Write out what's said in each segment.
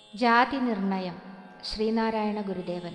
ജാതി നിർണയം ശ്രീനാരായണ ഗുരുദേവൻ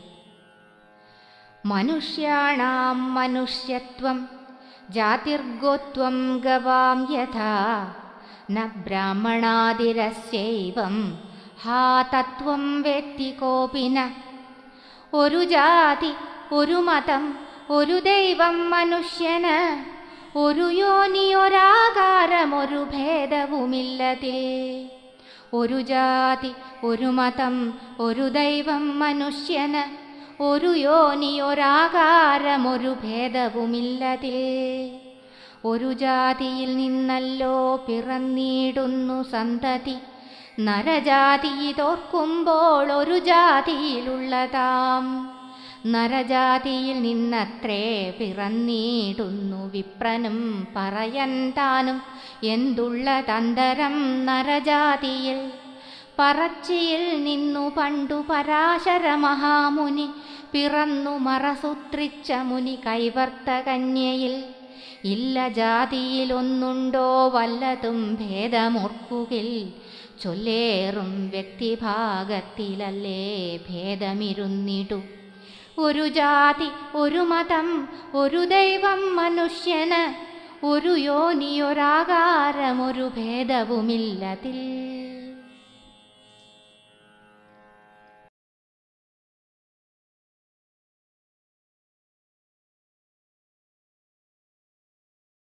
മനുഷ്യാണാം മനുഷ്യത്വം ജാതിർഗോത്വം ഗവാം യഥാ ന ബ്രാഹ്മണാതിരസ്യൈവം ഹാ തത്വം വേത്തി കോപിന ഒരു ജാതി ഒരു മതം ഒരു ദൈവം മനുഷ്യന് ഒരു യോനി ഒരാകാരം ഒരു ഭേദവുമില്ലതിൽ ഒരു ജാതി ഒരു മതം ഒരു ദൈവം മനുഷ്യന് ഒരു യോനി ഒരാകാരം ഒരു ഭേദവുമില്ലതിൽ ഒരു ജാതിയിൽ നിന്നല്ലോ പിറന്നിടുന്നു സന്തതി നരജാതി തോർക്കുമ്പോൾ ഒരു ജാതിയിലുള്ളതാം നരജാതിയിൽ നിന്നത്രേ പിറന്നിടുന്നു വിപ്രനും പറയൻ താനും എന്തുള്ളതന്തരം നരജാതിയിൽ പറച്ചിയിൽ നിന്നു പണ്ടു പരാശര മഹാമുനി പിറന്നു മറസുത്രിച്ച മുനി കൈവർത്തകന്യയിൽ ഇല്ല ജാതിയിലൊന്നുണ്ടോ വല്ലതും ഭേദമോർക്കുകിൽ ചൊല്ലേറും വ്യക്തിഭാഗത്തിലല്ലേ ഭേദമിരുന്നിടു ഒരു ജാതി ഒരു മതം ഒരു ദൈവം മനുഷ്യന് ഒരു യോനിയൊരാകാരം ഒരു ഭേദവുമില്ലതിൽ